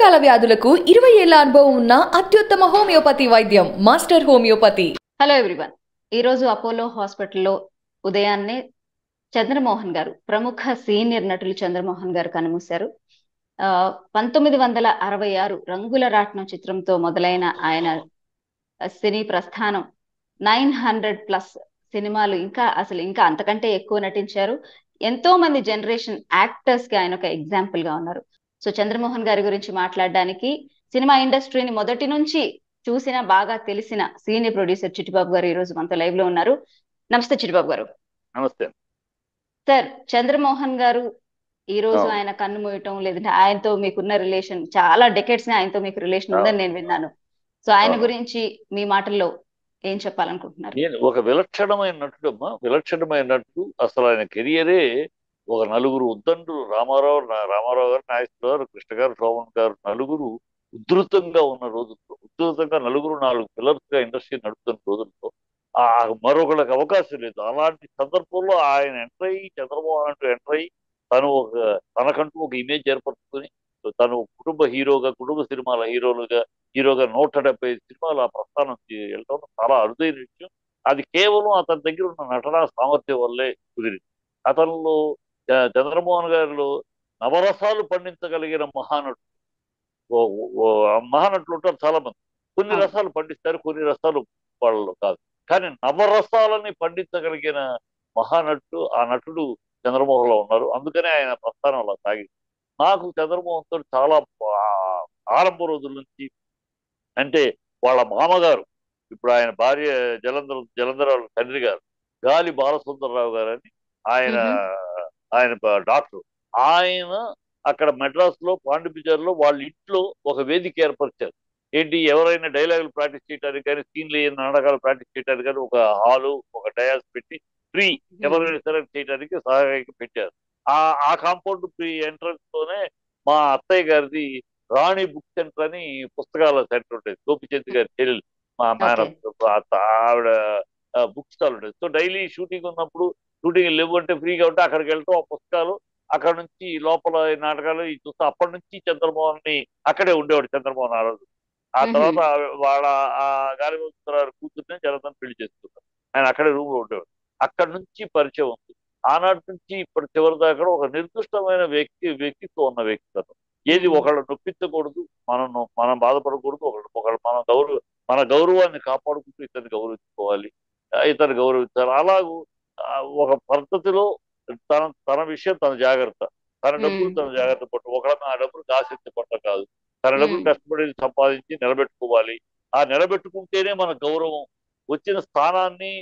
దీర్ఘకాల వ్యాధులకు ఇరవై ఏళ్ల అనుభవం ఉన్న అత్యుత్తమ హోమియోపతి వైద్యం మాస్టర్ హోమియోపతి హలో ఎవ్రీవన్ ఈరోజు అపోలో హాస్పిటల్లో ఉదయాన్నే చంద్రమోహన్ గారు ప్రముఖ సీనియర్ నటులు చంద్రమోహన్ గారు కనుమూశారు ఆ, పంతొమ్మిది వందల అరవై ఆరు రంగుల రాట్నం చిత్రంతో మొదలైన ఆయన సినీ ప్రస్థానం నైన్ హండ్రెడ్ ప్లస్ సినిమాలు ఇంకా అసలు ఇంకా అంతకంటే ఎక్కువ నటించారు ఎంతో మంది జనరేషన్ యాక్టర్స్ కి ఆయన ఒక ఎగ్జాంపుల్ గా ఉన్నారు సో చంద్రమోహన్ గారి గురించి మాట్లాడడానికి సినిమా ఇండస్ట్రీని మొదటి నుంచి చూసిన బాగా తెలిసిన సీనియర్ ప్రొడ్యూసర్ చిట్టిబాబు గారు ఈ రోజు మనతో లైవ్ లో ఉన్నారు నమస్తే చిట్టిబాబు గారు నమస్తే సార్ చంద్రమోహన్ గారు ఈ రోజు అవును. ఆయన కన్ను మూయటం లేదంటే ఆయనతో మీకున్న రిలేషన్ చాలా డెకెట్స్ ని ఆయనతో మీకు రిలేషన్ ఉందని నేను విన్నాను సో ఆయన అవును. గురించి మీ మాటల్లో ఏం చెప్పాలనుకుంటున్నారు నేను ఒక విలక్షణమైన నటుడమ్మా విలక్షణమైన నటుడు అసలు ఆయన కెరియరే ఒక నలుగురు ఉద్దండు రామారావు నా- రామారావు గారు నాగేశ్వరరావు గారు కృష్ణ గారు శోభన్ గారు నలుగురు ఉధృతంగా ఉన్న రోజుల్లో ఉధృతంగా నలుగురు నాలుగు పిల్లర్స్ గా ఇండస్ట్రీ నడుపుతున్న రోజుల్లో ఆ మరొకళ్ళకి అవకాశం లేదు అలాంటి సందర్భంలో ఆయన ఎంటర్ అయ్యి చంద్రమోహన్ అంటూ ఎంటర్ అయ్యి తను ఒక తనకంటూ ఒక ఇమేజ్ ఏర్పరచుకొని తను కుటుంబ హీరోగా కుటుంబ సినిమాల హీరోలుగా హీరోగా నూట డెబ్బై సినిమాలు ఆ ప్రస్థానం చే- వెళ్ళడం చాలా అరుదైన విషయం అది కేవలం అతని దగ్గర ఉన్న నటనా సామర్థ్యం వల్లే కుదిరింది అతనిలో చ- చంద్రమోహన్ గారిలో నవరసాలు పండించగలిగిన మహానటుడు ఓ- ఓ- ఓ మహానటులు ఉంటారు చాలా మంది కొన్ని అవును. రసాలు పండిస్తారు కొన్ని రసాలు వాళ్ళలో కాదు కానీ నవరసాలని పండించగలిగిన మహానటుడు ఆ నటుడు చంద్రమోహన్ లో ఉన్నారు అందుకనే ఆయన ప్రస్థానం అలా సాగింది నాకు చంద్రమోహన్ తో చాలా ఆ- ఆరంభ రోజుల నుంచి అంటే వాళ్ళ మామగారు ఇప్పుడు ఆయన భార్య జలంధర జలంధర వాళ్ళ తండ్రి గారు గాలి బాలసుందరరావు గారు అని ఆయన ఆయన ప- డాక్టర్ ఆయన అక్కడ మెడ్రాస్ లో పాండిబిజార్ లో వాళ్ళ ఇంట్లో ఒక వేదిక ఏర్పరిచారు ఏంటి ఎవరైనా డైలాగులు ప్రాక్టీస్ చేయడానికి కానీ సీన్లు ఏ నాటకాలు ప్రాక్టీస్ చేయడానికి కానీ ఒక హాలు ఒక డయాస్ పెట్టి ఫ్రీ ఎవరైనా సరే చేయడానికి సహాయక పెట్టారు ఆ ఆ కాంపౌండ్ ఫ్రీ ఎంట్రన్స్ తోనే మా అత్తయ్య గారిది రాణి బుక్ సెంటర్ అని పుస్తకాల సెంటర్ ఉంటుంది గోపిచంద్ గారి చెల్లెలు మా మేనత్త అత్త- ఆవిడ బుక్ స్టాల్ ఉంటుంది సో డైలీ షూటింగ్ ఉన్నప్పుడు షూటింగ్ లేవు అంటే ఫ్రీగా ఉంటే అక్కడికి వెళ్తాం ఆ పుస్తకాలు అక్కడ నుంచి లోపల ఈ నాటకాలు ఈ చూస్తే అప్పటి నుంచి చంద్రమోహన్ ని అక్కడే ఉండేవాడు చంద్రమోహన్ ఆ రోజు ఆ మ్మ్. తర్వాత వాళ్ళ ఆ గాలివంతరావు కూతుర్నే జనతను పెళ్లి చేసుకున్నారు ఆయన అక్కడే రూమ్ లో ఉండేవాడు అక్కడి నుంచి పరిచయం ఉంది ఆనాటి నుంచి ఇప్పటి చివరి దాకా ఒక నిర్దిష్టమైన వ్యక్తి వ్యక్తిత్వం ఉన్న వ్యక్తి అతను ఏది మ్మ్. ఒకళ్ళు నొప్పించకూడదు మనం మనం బాధపడకూడదు ఒకళ్ళు ఒకళ్ళు మన గౌరవ మన గౌరవాన్ని కాపాడుకుంటూ ఇతన్ని గౌరవించుకోవాలి ఆ, ఇతను గౌరవించాలి అలాగూ ఆ, ఒక పద్ధతిలో తన తన విషయం తన జాగ్రత్త తన డబ్బులు మ్మ్. తన జాగ్రత్త పట్టు ఒకళ్ళ ఆ డబ్బులు ఆశించబట్ట కాదు తన డబ్బులు మ్మ్. కష్టపడి సంపాదించి నిలబెట్టుకోవాలి ఆ నిలబెట్టుకుంటేనే మన గౌరవం వచ్చిన స్థానాన్ని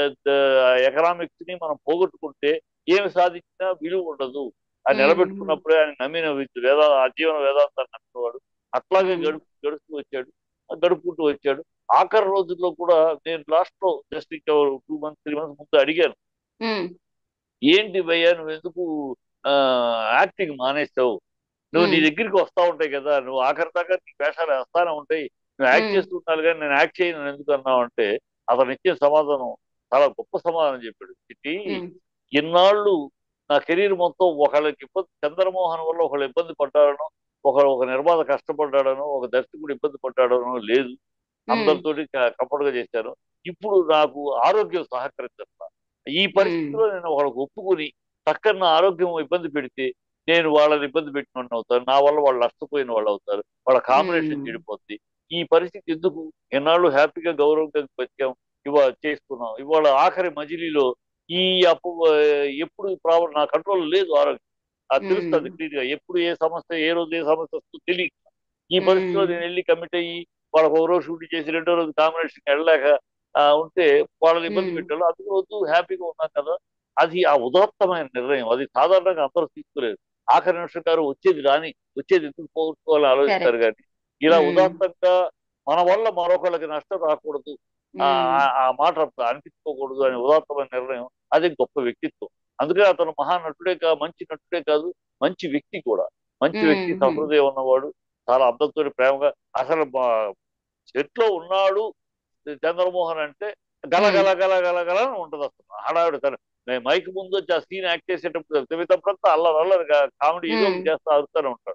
ఎకనామిక్స్ ని మనం పోగొట్టుకుంటే ఏమి సాధించినా విలువ ఉండదు ఆ మ్మ్. నిలబెట్టుకున్నప్పుడే ఆయన నమ్మిన విద్య- వేద ఆజీవన వేదాంతాన్ని నమ్మినవాడు అట్లాగే మ్మ్. గడుపు గడుస్తూ వచ్చాడు ఆ గడుపుకుంటూ వచ్చాడు ఆఖరి రోజుల్లో కూడా నేను లాస్ట్ లో జస్ట్ ఇంకా టూ మంత్స్ త్రీ మంత్స్ ముందు అడిగాను మ్మ్. ఏంటి భయ్యా నువ్వు ఎందుకు యాక్టింగ్ మానేస్తావు నువ్వు నీ మ్మ్. దగ్గరికి వస్తా ఉంటాయి కదా నువ్వు ఆఖరి దాకా నీ వేషాలు వస్తానే ఉంటాయి నువ్వు యాక్ట్ మ్మ్. చేస్తుంటాను కానీ నేను యాక్ట్ చేయను ఎందుకు అన్నావు అంటే అతను ఇచ్చిన సమాధానం చాలా గొప్ప సమాధానం చెప్పాడు చిట్టి మ్మ్. ఇన్నాళ్ళు నా కెరీర్ మొత్తం ఒకళ్ళకి ఇబ్బంది చంద్రమోహన్ వల్ల ఒకళ్ళు ఇబ్బంది పడ్డారనో ఒక ఒక నిర్మాత కష్టపడ్డాడనో ఒక దర్శకుడు ఇబ్బంది పడ్డాడనో లేదు మ్మ్. అందరితోటి కంఫర్ట్ గా చేశాను ఇప్పుడు నాకు ఆరోగ్యం సహకరించట్లా ఈ పరిస్థితిలో నేను వాళ్ళకి ఒప్పుకొని చక్కని నా ఆరోగ్యం ఇబ్బంది పెడితే నేను వాళ్ళని ఇబ్బంది పెట్టిన వాడిని అవుతాను నా వల్ల వాళ్ళు నష్టపోయిన వాళ్ళు అవుతారు వాళ్ళ కాంబినేషన్ మ్మ్. చెడిపోద్ది ఈ పరిస్థితి ఎందుకు ఎన్నాళ్ళు హ్యాపీగా గౌరవంగా బతికాం ఇవాళ చేసుకున్నాం ఇవాళ ఆఖరి మజిలీలో ఈ అప్పు ఎప్పుడు ప్రాబ్లం నా కంట్రోల్ లేదు ఆరోగ్యం అది తెలుస్తుంది మ్మ్. క్లియర్ గా ఎప్పుడు ఏ సమస్య ఏ రోజు ఏ సమస్య వస్తుందో తెలియదు ఈ పరిస్థితిలో మ్మ్. నేను వెళ్ళి కమిట్ అయ్యి వాళ్ళకి ఒక రోజు షూటింగ్ చేసి రెండో రోజు కాంబినేషన్ వెళ్ళలేక ఆ, ఉంటే వాళ్ళని ఇబ్బంది మ్మ్. పెట్టారు అది రోజు హ్యాపీగా ఉన్నాం కదా అది ఆ ఉదాత్తమైన నిర్ణయం అది సాధారణంగా అందరూ తీసుకోలేదు ఆఖరి నిమిషం గారు వచ్చేది రాని వచ్చేది ఎందుకు పోగొట్టుకోవాలని ఆలోచిస్తారు కానీ ఇలా మ్మ్. ఉదాత్తంగా మన వల్ల మరొకళ్ళకి నష్టం రాకూడదు ఆ మ్మ్. ఆ- ఆ మాట అనిపించుకోకూడదు అనే ఉదాత్తమైన నిర్ణయం అది గొప్ప వ్యక్తిత్వం అందుకే అతను మహానటుడే కా మంచి నటుడే కాదు మంచి వ్యక్తి కూడా మంచి వ్యక్తి మ్మ్. సహృదయం ఉన్నవాడు చాలా అర్థంతో ప్రేమగా అసలు సెట్ లో ఉన్నాడు చంద్రమోహన్ అంటే గల గల గల గల గల అని ఉంటది అసలు హడావిడి తన నేను మైక్ ముందు వచ్చి ఆ సీన్ యాక్ట్ చేసేటప్పుడు మిగతాప్పుడంతా అల్లరి అల్లరి కామెడీ ఏదో ఒకటి మ్మ్. చేస్తా అరుస్తూనే ఉంటాడు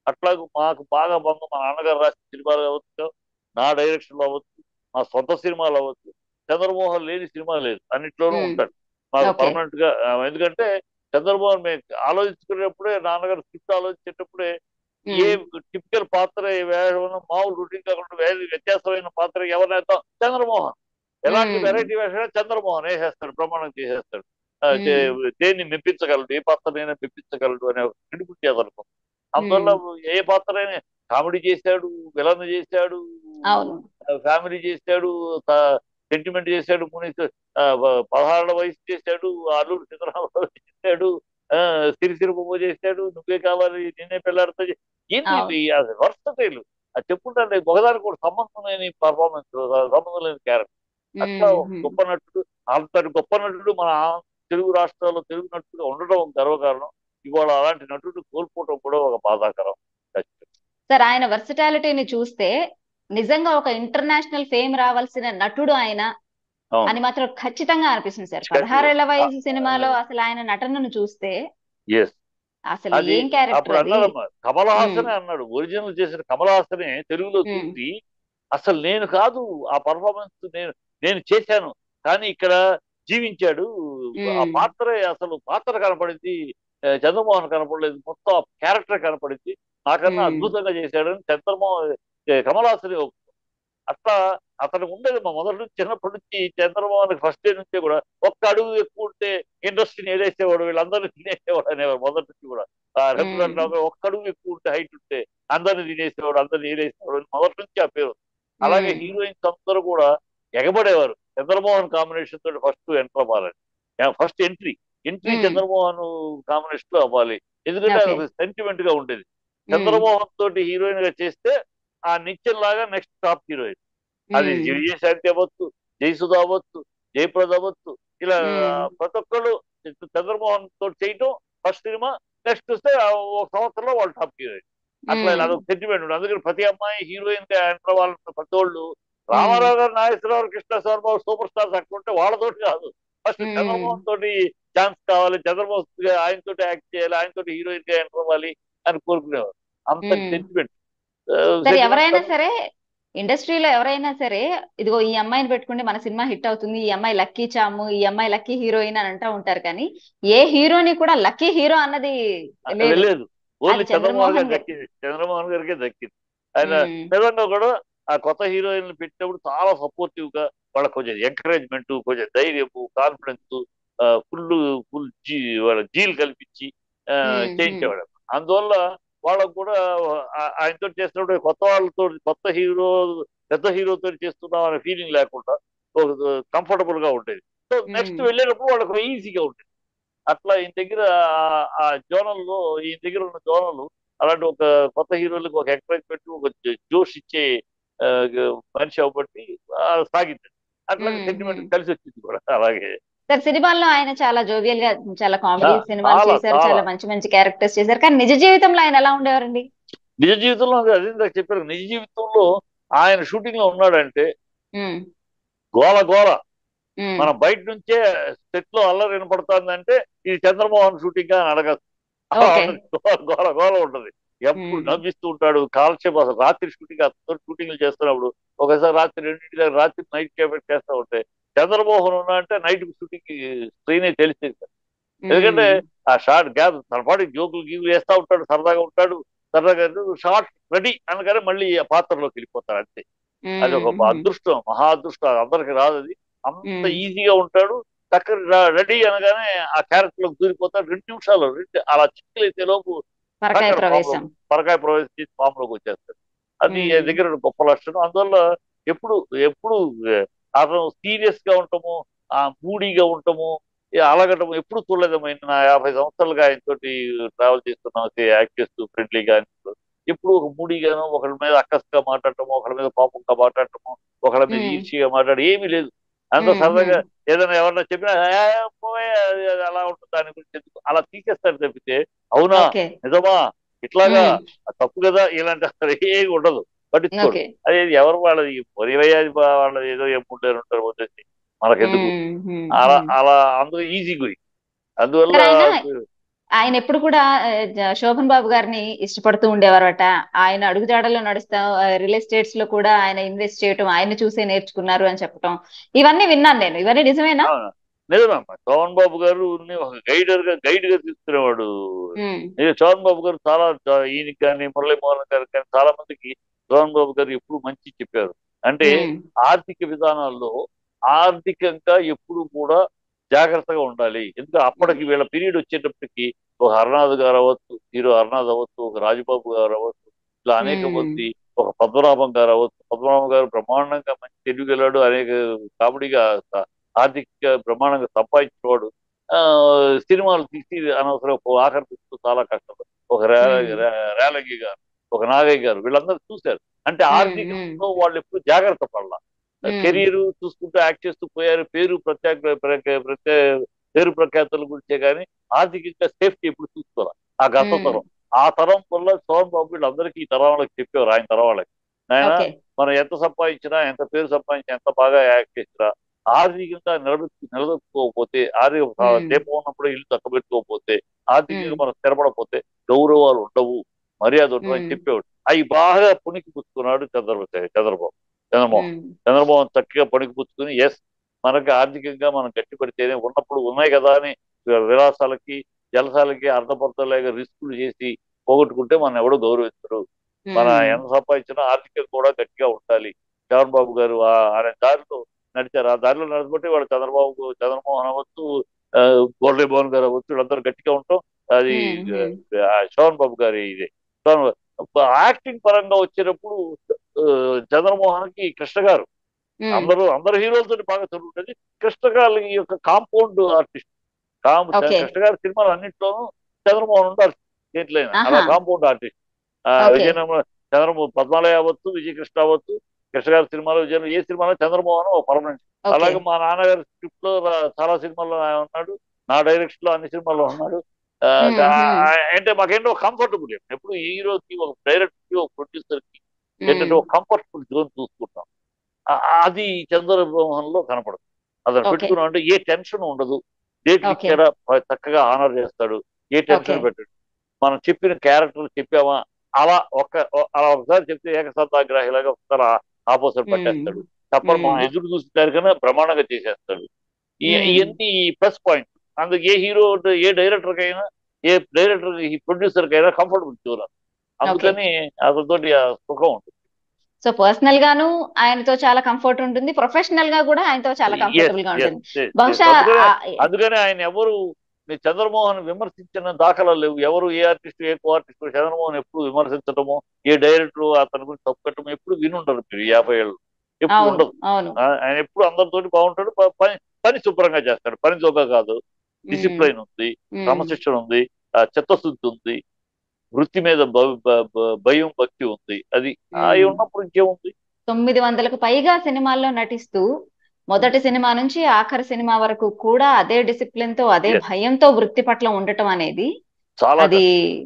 అట్లాగే మాకు బాగా బంధం మా నాన్నగారు రాసిన సినిమాలు అవ్వచ్చు నా డైరెక్షన్ అవ్వచ్చు మా సొంత సినిమాలు అవ్వచ్చు చంద్రమోహన్ లేని సినిమా లేదు అన్నిట్లోనూ Hmm. ఉంటాడు మాకు Okay. పర్మనెంట్ గా ఆ, ఎందుకంటే చంద్రమోహన్ మేము ఆలోచించుకునేటప్పుడే నాన్నగారు స్క్రిప్ట్ ఆలోచించేటప్పుడే ఏ టిపికల్ పాత్ర ఏ వేషం మామూలు రొటీన్ కాకుండా వేరే వ్యత్యాసమైన పాత్ర ఎవరైనా చంద్రమోహన్ ఎలాంటి Hmm. వెరైటీ వేషం చంద్రమోహన్ వేసేస్తాడు ప్రమాణం చేసేస్తాడు ఆ, Hmm. దే- దేన్ని మెప్పించగలడు ఏ పాత్రనైనా మెప్పించగలడు అనే ఒక క్రెడిబిలిటీ అతనికి ఉంది. అందువల్ల ఏ పాత్రైనా కామెడీ చేశాడు విలన్ చేశాడు అవును ఫ్యామిలీ చేశాడు సెంటిమెంట్ చేశాడు ముని ఆ, ప- పదహారుల వయసు చేశాడు అల్లుడు సీతారామరావు చేశాడు ఆ, సిరిసిరి బొమ్మ చేశాడు నువ్వే కావాలి నిన్నే పిల్లాడితో చే- ఏంటి అవును. ఇది? అది వర్సటైల్ అది చెప్పుకుంటే ఒకదానికి కూడా సంబంధం లేని పర్ఫార్మెన్స్ సంబంధం లేని క్యారెక్టర్ అట్లా ఒక మ్మ్. గొప్ప నటుడు అంతటి గొప్ప నటుడు మన ఆ- తెలుగు రాష్ట్రాల్లో తెలుగు నటుడుగా ఉండడం ఒక గర్వకారణం ఇవాళ అలాంటి నటుడు కోల్పోవడం కూడా ఒక బాధాకరం సార్ ఆయన వర్సిటాలిటీని చూస్తే నిజంగా ఒక ఇంటర్నేషనల్ ఫేమ్ రావాల్సిన నటుడు ఆయన అవును. అని మాత్రం ఖచ్చితంగా అనిపిస్తుంది సార్ ఖచ్చితంగా. పదహారేళ్ల వయసు ఆ, సినిమాలో ఆ. అసలు ఆయన నటనను చూస్తే ఎస్ అసలు అది ఏం క్యారెక్టర్ అప్పుడు అది అన్నారమ్మా కమల్ హాసనే అన్నాడు ఒరిజినల్ చేసిన కమల్ హాసనే తెలుగులో మ్మ్. చూసి అసలు నేను కాదు ఆ పర్ఫార్మెన్స్ నేను నేను చేశాను కానీ ఇక్కడ జీవించాడు ఆ మ్మ్. పాత్రే అసలు పాత్ర కనపడింది ఆ, చంద్రమోహన్ కనపడలేదు మొత్తం ఆ క్యారెక్టర్ కనపడింది నాకన్నా మ్మ్. అద్భుతంగా చేశాడని చంద్రమోహన్ ఏ, కమల్ హాసనే ఒప్పుకున్నాడు. అట్లా అతను ఉండేది మా మొదటి నుంచి చిన్నప్పటి నుంచి చంద్రమోహన్ ఫస్ట్ డే నుంచే కూడా ఒక్క అడుగు ఎక్కువ ఉంటే ఇండస్ట్రీని ఏదేసేవాడు వీళ్ళందరినీ తినేసేవాడు అనేవాడు మొదటి నుంచి కూడా ఆ రెస్టారెంట్ లో ఒక్క అడుగు ఎక్కువ ఉంటే హైట్ ఉంటే అందరిని తినేసేవాడు అందరిని ఏదేసేవాడు అని మొదటి నుంచి ఆ పేరు అలాగే మ్మ్. హీరోయిన్స్ అందరూ కూడా ఎగబడేవారు చంద్రమోహన్ కాంబినేషన్ తోటి ఫస్ట్ ఎంటర్ అవ్వాలని ఫస్ట్ ఎంట్రీ ఎంట్రీ మ్మ్. చంద్రమోహన్ కాంబినేషన్ లో అవ్వాలి ఎందుకంటే అది Okay. ఒక సెంటిమెంట్ గా ఉండేది మ్మ్. చంద్రమోహన్ తోటి హీరోయిన్ గా చేస్తే ఆ నిత్యం లాగా నెక్స్ట్ టాప్ హీరోయిన్ అది మ్మ్. విజయశాంతి అవ్వచ్చు జయసుధ అవ్వచ్చు జయప్రద అవ్వచ్చు ఇలా మ్మ్. ప్రతి ఒక్కళ్ళు చంద్రమోహన్ తోటి చేయటం ఫస్ట్ సినిమా నెక్స్ట్ వస్తే ఆ ఒక సంవత్సరంలో వాళ్ళు టాప్ హీరోయిన్ అట్లా ఇలా మ్మ్. అదొక సెంటిమెంట్ ఉంటుంది అందుకని ప్రతి అమ్మాయి హీరోయిన్ గా ఎంటర్ అవ్వాలన్న ప్రతి వాళ్ళు రామారావు గారు నాగేశ్వరరావు కృష్ణ శర్మ సూపర్ స్టార్స్ అక్కడ ఉంటే వాళ్ళతోటి కాదు ఫస్ట్ మ్మ్. చంద్రమోహన్ తోటి ఛాన్స్ కావాలి చంద్రమోహన్ గా ఆయన తోటి యాక్ట్ చేయాలి ఆయన తోటి హీరోయిన్ గా ఎంటర్ అవ్వాలి అని కోరుకునేవారు అంత మ్మ్. సెంటిమెంట్ సరే ఎవరైనా సరే ఇండస్ట్రీలో ఎవరైనా సరే ఇదిగో ఈ అమ్మాయిని పెట్టుకుంటే మన సినిమా హిట్ అవుతుంది ఈ అమ్మాయి లక్కీ చాము ఈ అమ్మాయి లక్కీ హీరోయిన్ అని అంటూ ఉంటారు కానీ ఏ హీరోని కూడా లక్కీ హీరో అన్నది లేదు వెళ్ళలేదు ఓన్లీ అది చంద్రమోహన్ గారికి చంద్రమోహన్ గారి- దక్కింది చంద్రమోహన్ గారికి దక్కింది ఆయన మ్మ్. నిజంగా కూడా ఆ కొత్త హీరోయిన్ పెట్టినప్పుడు చాలా సపోర్టివ్ గా వాళ్ళకి కొంచెం ఎంకరేజ్మెంట్ కొంచెం ధైర్యము కాన్ఫిడెన్స్ ఫుల్ ఫుల్ జీ వాళ్ళ జీలు కల్పించి ఆ, మ్మ్. చేయించేవాడు అందువల్ల వాళ్ళకు కూడా ఆ- ఆయనతో చేస్తున్నప్పుడు కొత్త వాళ్ళతో కొత్త హీరో పెద్ద హీరోతో చేస్తున్నాం అనే ఫీలింగ్ లేకుండా కంఫర్టబుల్ గా ఉండేది సో నెక్స్ట్ మ్మ్. వెళ్ళేటప్పుడు వాళ్ళకి ఈజీగా ఉండేది అట్లా ఈయన దగ్గర ఆ- ఆ జోనల్ లో ఈయన దగ్గర ఉన్న జోనల్ అలాంటి ఒక కొత్త హీరోలకు ఒక ఎంకరేజ్మెంట్ ఒక జో- జోష్ ఇచ్చే ఆ, మనిషి అవ్వబట్టి ఆ, సాగింది అట్లా మ్మ్. సెంటిమెంట్ మ్మ్. కలిసి వచ్చింది కూడా అలాగే సార్ సినిమాల్లో ఆయన చాలా జోవియల్ గా చాలా కామెడీ చా- సినిమాలు చాలా, చేశారు చాలా. చాలా మంచి మంచి క్యారెక్టర్స్ చేశారు కానీ నిజ జీవితంలో ఆయన ఎలా ఉండేవారండి నిజ జీవితంలో అదే ఇందాక చెప్పారు నిజ జీవితంలో ఆయన షూటింగ్ లో ఉన్నాడంటే ఉమ్, గోల గోల ఉమ్, మనం బయట నుంచే సెట్ లో అల్లరి వినపడుతుందంటే ఇది చంద్రమోహన్ షూటింగ్ గా అని అడగదు Okay. గోల గోల గోల ఉంటది ఎప్పుడు Hmm. నవ్విస్తూ ఉంటాడు కాలక్షేపం అసలు రాత్రి షూటింగ్ అతను షూటింగ్లు చేస్తున్నప్పుడు ఒకసారి రాత్రి రెండింటి దగ్గర రాత్రి నైట్ కేపెట్ చేస్తూ ఉంటే చంద్రమోహన్ ఉన్నా అంటే నైట్ షూటింగ్ స్క్రీన్ తెలిసింది ఉమ్, ఎందుకంటే ఆ షార్ట్ గ్యాప్ తన పాటి జోకులు గీకులు వేస్తా ఉంటాడు సరదాగా ఉంటాడు సరదాగా షార్ట్ రెడీ అనగానే మళ్ళీ ఆ పాత్రలోకి వెళ్ళిపోతాడు అంతే ఉమ్, అది ఒక ఉమ్, అదృష్టం మహా అదృష్టం అది అందరికి రాదు అది అంత మ్మ్. ఈజీగా ఉంటాడు చక్కగా రెడీ అనగానే ఆ క్యారెక్టర్ లోకి దూరిపోతాడు రెండు నిమిషాలు రెండు అలా చిక్కులైతే లోపు పరకాయ చక్కగా ప్రవేశం పాములో- పరకాయ ప్రవేశం చేసి పాములోకి వచ్చేస్తాడు అది మ్మ్. ఆయన దగ్గర ఉన్న గొప్ప లక్షణం అందువల్ల ఎప్పుడు ఎప్పుడు ఏ, అతను సీరియస్ గా ఉంటాము ఆ మూడీగా ఉంటాము ఏ అలగటము ఎప్పుడు చూడలేదమైన నా యాభై సంవత్సరాలుగా ఆయన తోటి ట్రావెల్ చేస్తున్నాం యాక్ట్ చేస్తూ ఫ్రెండ్లీగా ఎప్పుడు ఒక మూడీగానో ఒకరి మీద అక్కస్గా మాట్లాడటము ఒకరి మీద కోపంగా మాట్లాడటము ఒకరి మీద మ్మ్. ఈర్ష్యగా మాట్లాడడం ఏమీ లేదు అంత మ్మ్, సరదాగా మ్మ్. ఏదైనా ఎవరన్నా చెప్పినా "ఏ, పోవే, అది అది అలా ఉంటుంది దాని గురించి ఎందుకు?" అలా తీసేస్తారు తప్పితే అవునా ఓకే నిజమా ఇట్లాగా ఉమ్, అది తప్పు కదా ఇలాంటి అసలు ఏమి ఉండదు పట్టించుకోడు ఓకే అదే ఎవరు వాళ్ళది పొరివయ్యాది వాళ్ళది ఏదో ఎమ్ముంటారు ఉంటారు వదిలేసి మనకెందుకు ఉమ్, ఉమ్, అలా ఉమ్. అలా అందులో ఈజీ గురి అందువల్ల సరే ఆయన ఆయన ఎప్పుడు కూడా ఆ, జ- శోభన్ బాబు గారిని ఇష్టపడుతూ ఉండేవారట ఆయన అడుగుజాడల్లో నడుస్తా రియల్ ఎస్టేట్స్ లో కూడా ఆయన ఇన్వెస్ట్ చేయటం ఆయన చూసే నేర్చుకున్నారు అని చెప్పటం ఇవన్నీ విన్నాను నేను ఇవన్నీ నిజమేనా అవును. నిజమమ్మా చోహన్ బాబు గారు ఒక గైడర్ గా గైడ్ గా తీసుకునేవాడు ఉమ్, ఇక చోహన్ బాబు గారు చాలా చా- ఈయనకి కానీ మురళీమోహన్ గారు కానీ చాలా మందికి చోహన్ బాబు గారు ఎప్పుడు మంచి చెప్పారు అంటే ఉమ్, ఆర్థిక విధానాల్లో ఆర్థికంగా ఎప్పుడు కూడా జాగ్రత్తగా ఉండాలి ఎందుకంటే అప్పటికి వీళ్ళ పీరియడ్ వచ్చేటప్పటికి ఒక హర్నాథ్ గారు అవ్వచ్చు హీరో హర్నాథ్ అవ్వచ్చు ఒక రాజబాబు గారు అవ్వచ్చు ఇట్లా అనేక మ్మ్. మంది ఒక పద్మనాభం గారు అవ్వచ్చు పద్మనాభం గారు బ్రహ్మాండంగా మంచి తెలుగు వెళ్ళాడు అనేక కామెడీగా స- ఆర్థికంగా బ్రహ్మాండంగా సంపాదించేవాడు ఆ సినిమాలు తీసి అనవసరం ఆకర్షిస్తూ చాలా కష్టం ఒక రే- మ్మ్. రే- రేలంగి గారు ఒక నాగయ్య గారు వీళ్ళందరూ చూశారు అంటే మ్మ్. ఆర్థికంలో వాళ్ళు ఎప్పుడు జాగ్రత్త పడాల మ్మ్. కెరీర్ చూసుకుంటూ యాక్ట్ చేస్తూ పోయారు పేరు ప్రత్యేక ప్రత్యేక ప్రత్యేక పేరు ప్రఖ్యాతుల గురించే కానీ ఆర్థికంగా సేఫ్టీ ఎప్పుడు చూసుకోవాలి ఆ గత మ్మ్. తరం ఆ తరం వల్ల సోహన్ బాబు వీళ్ళందరికీ ఈ తరం వాళ్ళకి చెప్పేవారు ఆయన తరం వాళ్ళకి ఆయన ఓకే మనం ఎంత సంపాదించినా ఎంత పేరు సంపాదించినా ఎంత బాగా యాక్ట్ చేసినా ఆర్థికంగా నిలబెట్టు నిలదొక్కుకోకపోతే ఆర్థిక మ్మ్. దీపం ఉన్నప్పుడు ఇల్లు చక్కబెట్టుకోకపోతే ఆర్థికంగా మ్మ్. మనం స్థిరపడకపోతే గౌరవాలు ఉండవు మర్యాద ఉండవు అని మ్మ్. చెప్పేవాడు అవి బాగా పుణికి పుచ్చుకున్నాడు చంద్రబాబు చంద్రబాబు చంద్రమోహన్ ఉమ్, చంద్రబాబు చక్కగా పనికి పుచ్చుకుని ఎస్ మనకి ఆర్థికంగా మనం గట్టిపడితేనే ఉన్నప్పుడు ఉన్నాయి కదా అని విలాసాలకి జలసాలకి అర్ధపర్తలేక రిస్కులు చేసి పోగొట్టుకుంటే మనం ఎవడో గౌరవించరు మన ఉమ్, ఎంత సంపాదించినా ఆర్థికంగా కూడా గట్టిగా ఉండాలి జగన్ బాబు గారు ఆ- ఆయన దారిలో నడిచారు ఆ దారిలో నడచబట్టి వాళ్ళు చంద్రబాబు చంద్రమోహన్ అవ్వచ్చు ఆ, గోర్లే మోహన్ గారు అవ్వచ్చు వీళ్ళందరూ గట్టిగా ఉంటాం అది ఉమ్, ఉమ్. ఆ, శోభన్ బాబు గారి ఇది శోభన్ బాబు. యాక్టింగ్ పరంగా వచ్చేటప్పుడు ఆ, చంద్రమోహన్ కి కృష్ణ గారు ఉమ్, అందరూ అందరు హీరోలతో బాగా చదువుతుంది కృష్ణ గారి యొక్క కాంపౌండ్ ఆర్టిస్ట్ కాం Okay. కృష్ణ గారి సినిమాలు అన్నింటిలోనూ చంద్రమోహన్ ఉండాలి దేంట్లైనా అలా ఆహా. Compound artist Okay. Vizianagaram Chandramohan Padmalaya అవ్వచ్చు విజయకృష్ణ అవ్వచ్చు కృష్ణ గారి సినిమాలో విజయ ఏ సినిమాలో చంద్రమోహన్ ఒక పర్మనెంట్ ఓకే అలాగే మా నాన్నగారి స్క్రిప్ట్ లో రా- చాలా సినిమాల్లో ఆయన ఉన్నాడు నా డైరెక్షన్ లో అన్ని సినిమాల్లో ఉన్నాడు ఆ, Hmm, ఆ, hmm. అంటే మాకేంటో కంఫర్టబుల్ ఎప్పుడు హీరోకి ఒక డైరెక్టర్ కి ఒక ప్రొడ్యూసర్ కి ఏంటంటే ఉమ్, ఒక కంఫర్టబుల్ జోన్ చూసుకుంటాం ఆ- అది చంద్రమోహన్ లో కనపడదు అతను Okay. పెట్టుకున్నాం అంటే ఏ టెన్షన్ ఉండదు డేట్లు Okay. ఇచ్చారా ప- చక్కగా ఆనర్ చేస్తాడు ఏ టెన్షన్ Okay. పెట్టాడు మనం చెప్పిన క్యారెక్టర్ చెప్పామా అలా ఒక ఒ- అలా ఒకసారి చెప్తే ఏకసత్తాగ్రాహిలాగా ఒకసారి ఆపోజిట్ Hmm. పట్టేస్తాడు తప్పని మనం Hmm. ఎదురు చూసిన దానికన్నా బ్రహ్మాండంగా చేసేస్తాడు ఈ Hmm. ఇవన్నీ ప్లస్ పాయింట్ అందుకు ఏ హీరో ఏ డైరెక్టర్ కైనా ఏ డైరెక్టర్ ఈ ప్రొడ్యూసర్ కైనా కంఫర్టబుల్ చూడాలి అందుకని అతనితోటి ఆ సుఖం ఉంటుంది సో పర్సనల్ గాను ఆయనతో చాలా కంఫర్ట్ ఉంటుంది ప్రొఫెషనల్ గా కూడా ఆయనతో చాలా Yes, కంఫర్టబుల్ గా yes, ఉంటుంది yes, yes. బహుశా అందుకనే- ఆ- అందుకనే ఆయన ఎవరు మీ చంద్రమోహన్ విమర్శించిన దాఖలాలు లేవు ఎవరు ఏ ఆర్టిస్ట్ ఏ కో ఆర్టిస్ట్ చంద్రమోహన్ ఎప్పుడు విమర్శించడము ఏ డైరెక్టర్ అతని గురించి తప్పు పెట్టడం ఎప్పుడు వినుండరు మీరు యాభై ఏళ్ళు ఎప్పుడు అవును ఉండదు అవును ఆ- ఆయన ఎప్పుడు అందరితోటి బాగుంటాడు ప- పని పని శుభ్రంగా చేస్తాడు పని జోగా కాదు డిసిప్లైన్ ఉంది ఉమ్, క్రమశిక్షణ ఉంది ఆ చిత్తశుద్ధి ఉంది వృత్తి మీద భ- భ- భ- భయం భక్తి ఉంది అది అవి ఉమ్. ఉన్నప్పుడు ఇంకేముంది తొమ్మిది వందలకు పైగా సినిమాల్లో నటిస్తూ మొదటి సినిమా నుంచి ఆఖరి సినిమా వరకు కూడా అదే డిసిప్లిన్ తో అదే Yes. భయంతో వృత్తి పట్ల ఉండటం అనేది చాలా అది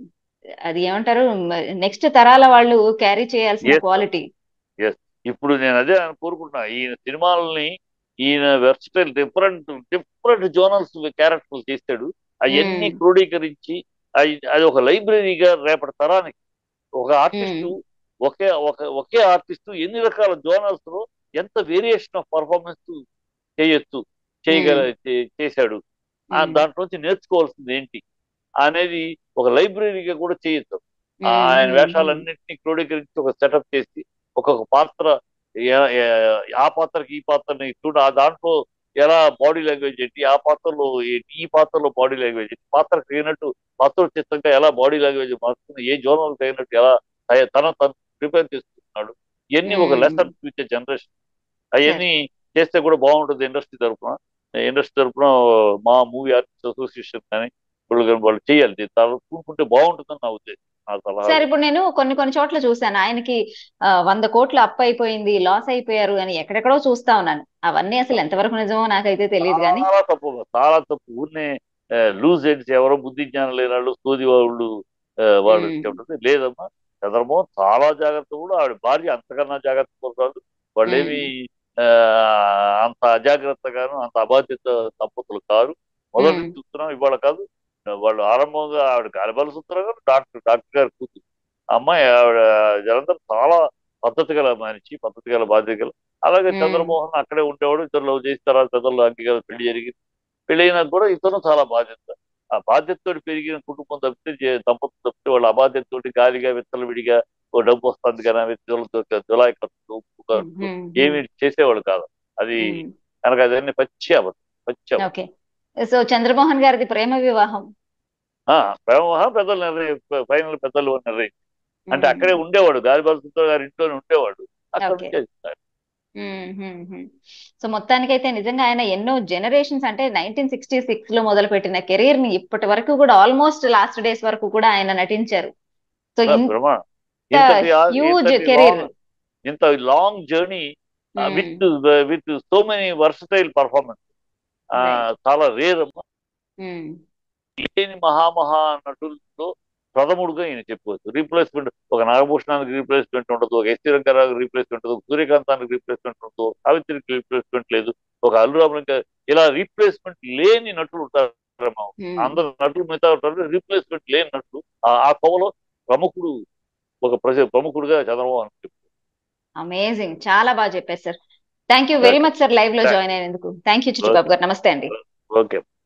అది ఏమంటారు నెక్స్ట్ తరాల వాళ్ళు క్యారీ చేయాల్సిన Yes. క్వాలిటీ ఇప్పుడు నేను అదే కోరుకుంటున్నా ఈయన సినిమాలని ఈయన వెర్సటైల్ డిఫరెంట్ డిఫరెంట్ జోనల్స్ క్యారెక్టర్లు చేస్తాడు అవన్నీ Hmm. క్రోడీకరించి అయి- అది ఒక లైబ్రరీగా రేపటి తరానికి ఒక ఆర్టిస్టు ఒకే ఒక ఒకే ఆర్టిస్టు ఎన్ని రకాల జోనల్స్ లో ఎంత వేరియేషన్ ఆఫ్ పర్ఫార్మెన్స్ చేయొచ్చు చేయగల చే- చేశాడు ఆ దాంట్లో నుంచి నేర్చుకోవాల్సింది ఏంటి అనేది ఒక లైబ్రరీగా కూడా చేయొచ్చు ఆ ఆయన వేషాలన్నింటినీ క్రోడీకరించి ఒక సెటప్ చేసి ఒక్కొక్క పాత్ర ఏ- ఏ- ఆ పాత్రకి ఈ పాత్రని చూడ ఆ దాంట్లో ఎలా బాడీ లాంగ్వేజ్ ఏంటి ఆ పాత్రలో ఏంటి ఈ పాత్రలో బాడీ లాంగ్వేజ్ ఏంటి పాత్రకు తగినట్టు పాత్ర చిత్తంగా ఎలా బాడీ లాంగ్వేజ్ మారుతుంది ఏ జోనల్ తగినట్టు ఎలా తయ- తన తను ప్రిపేర్ చేసుకుంటున్నాడు ఇవన్నీ ఒక Hmm. లెసన్ ఫ్యూచర్ జనరేషన్ అవన్నీ చేస్తే కూడా బాగుంటుంది ఇండస్ట్రీ తరఫున ఇండస్ట్రీ తరఫున మా మూవీ ఆర్టిస్ట్ అసోసియేషన్ కానీ వాళ్ళు కానీ వాళ్ళు చేయాలి దీన్ని తర్వాత కూడుకుంటే బాగుంటుందని నా ఉద్దేశం నా సలహా సార్ ఇప్పుడు నేను కొన్ని కొన్ని చోట్ల చూశాను ఆయనకి ఆ, వంద కోట్లు అప్ అయిపోయింది లాస్ అయిపోయారు అని ఎక్కడెక్కడో చూస్తా ఉన్నాను అవన్నీ అసలు ఎంతవరకు నిజమో నాకైతే తెలియదు కానీ చాలా తప్పు చాలా తప్పు ఊరినే లూజ్ హెడ్స్ ఎవరో బుద్ధి జ్ఞానం లేని వాళ్ళు సోది వాళ్ళు ఆ, వాళ్ళు మ్మ్. చెప్పండి లేదమ్మా చంద్రమోహన్ చాలా జాగ్రత్త కూడా ఆవిడ భార్య అంతకన్నా జాగ్రత్త పడతాడు వాళ్ళేమి ఆ, అంత అజాగ్రత్తగాను అంత అబాధ్యత దంపతులు కారు మొదటి మ్మ్. చూస్తున్నాం ఇవాళ కాదు వాళ్ళు ఆరంభంగా ఆవిడ గాలిబాల సుందరం గారు డాక్టర్ డాక్టర్ గారు కూతురు ఆ అమ్మాయి ఆవిడ జలంధర్ చాలా పద్ధతి గల మనిషి పద్ధతి గల బాధ్యత గల అలాగే మ్మ్. చంద్రమోహన్ అక్కడే ఉండేవాడు ఇద్దరు లవ్ చేసిన తర్వాత పెద్దలు అంకిగారు పెళ్లి జరిగింది పెళ్లి అయినాక కూడా ఇతను చాలా బాధ్యత ఆ బాధ్యతతో పెరిగిన కుటుంబం తప్పితే జే- దంపతులు తప్పితే వాళ్ళ అబాధ్యతతోటి గాలిగా విత్తలు విడిగా ఓ డబ్బు వస్తుంది కదా విత్తలతో దులాయి ఖర్చులు ఉప్పు ఖర్చులు ఏమి చేసేవాళ్ళు కాదు అది కనుక అదన్నీ పచ్చి అబద్ధం పచ్చి అబద్ధం. ఓకే సో చంద్రమోహన్ గారిది ప్రేమ వివాహం ఆ, ప్రేమ పెద్దలు నిర్ణయం ఫైనల్ పెద్దలు నిర్ణయం అంటే అక్కడే ఉండేవాడు గాలిబాల సుందర గారి ఇంట్లోనే ఉండేవాడు అక్కడ ఓకే. నుంచే చేస్తారు. సో మొత్తానికైతే నిజంగా ఆయన ఎన్నో జనరేషన్స్ అంటే నైన్టీన్ సిక్స్టీ సిక్స్ లో మొదలు పెట్టిన కెరీర్ ని ఇప్పటి వరకు కూడా ఆల్మోస్ట్ లాస్ట్ డేస్ వరకు కూడా ఆయన నటించారు సో ఆ, బ్రహ్మ ఇంతటి ఆ- హ్యూజ్ ఇంతటి కెరీర్ long- ఇంత long journey with with so many versatile performance Right. చాలా రేర్ అమ్మా లేని మహామహా నటులతో ప్రథముడుగా ఈయన చెప్పుకోవచ్చు రీప్లేస్మెంట్ ఒక నాగభూషణానికి రీప్లేస్మెంట్ ఉండదు ఒక ఎస్టీ రంగారావుకి రీప్లేస్మెంట్ ఉండదు సూర్యకాంతానికి రీప్లేస్మెంట్ ఉండదు సావిత్రికి రీప్లేస్మెంట్ లేదు ఒక అల్లురాములకి ఇలా రీప్లేస్మెంట్ లేని నటులు ఉంటారమ్మా అందరు నటులు మిగతా ఉంటారు రీప్లేస్మెంట్ లేని నటులు ఆ- ఆ కోవలో ప్రముఖుడు ఒక ప్రజ ప్రముఖుడుగా చంద్రమోహన్ చెప్పు అమేజింగ్ చాలా బాగా చెప్పారు sir thank you very much sir live లో Thank- జాయిన్ అయినందుకు థ్యాంక్ యూ చిట్టుబాబు గారు నమస్తే అండి ఓకే